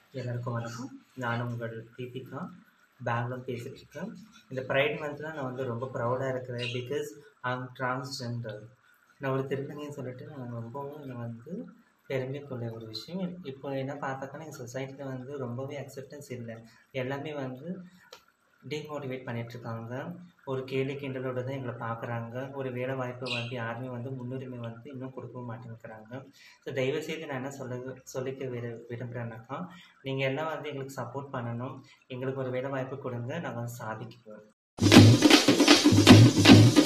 எல்லாருக்கும் வணக்கம் நான் உங்கள் தீபிகா பெங்களூர் பேசிகிட்டு இருக்கேன் இந்த ப்ரைட் மந்தில் நான் வந்து ரொம்ப ப்ரௌடாக இருக்கிறேன் பிகாஸ் ஐம் டிரான்ஸ்ஜெண்டர் நான் ஒரு திருநங்கைன்னு சொல்லிட்டு நான் ரொம்பவும் நான் வந்து பெருமை கொள்ள ஒரு விஷயம் இப்போ என்ன பார்த்தாக்கா எங்கள் சொசைட்டியில் வந்து ரொம்பவே அக்செப்டன்ஸ் இல்லை எல்லாமே வந்து டிமோட்டிவேட் பண்ணிகிட்ருக்காங்க ஒரு கேலி கிண்டலோட தான் எங்களை பார்க்குறாங்க ஒரு வேலை வாய்ப்பு வந்து யாருமே வந்து முன்னுரிமை வந்து இன்னும் கொடுக்கவும் மாட்டேங்கிறாங்க ஸோ தயவுசெய்து நான் என்ன சொல்ல சொல்லிக்க விரு விரும்புகிறேன்னாக்கா நீங்கள் எல்லாம் வந்து எங்களுக்கு சப்போர்ட் பண்ணணும் எங்களுக்கு ஒரு வேலை வாய்ப்பு கொடுங்க நாங்கள் வந்து சாதிக்குவோம்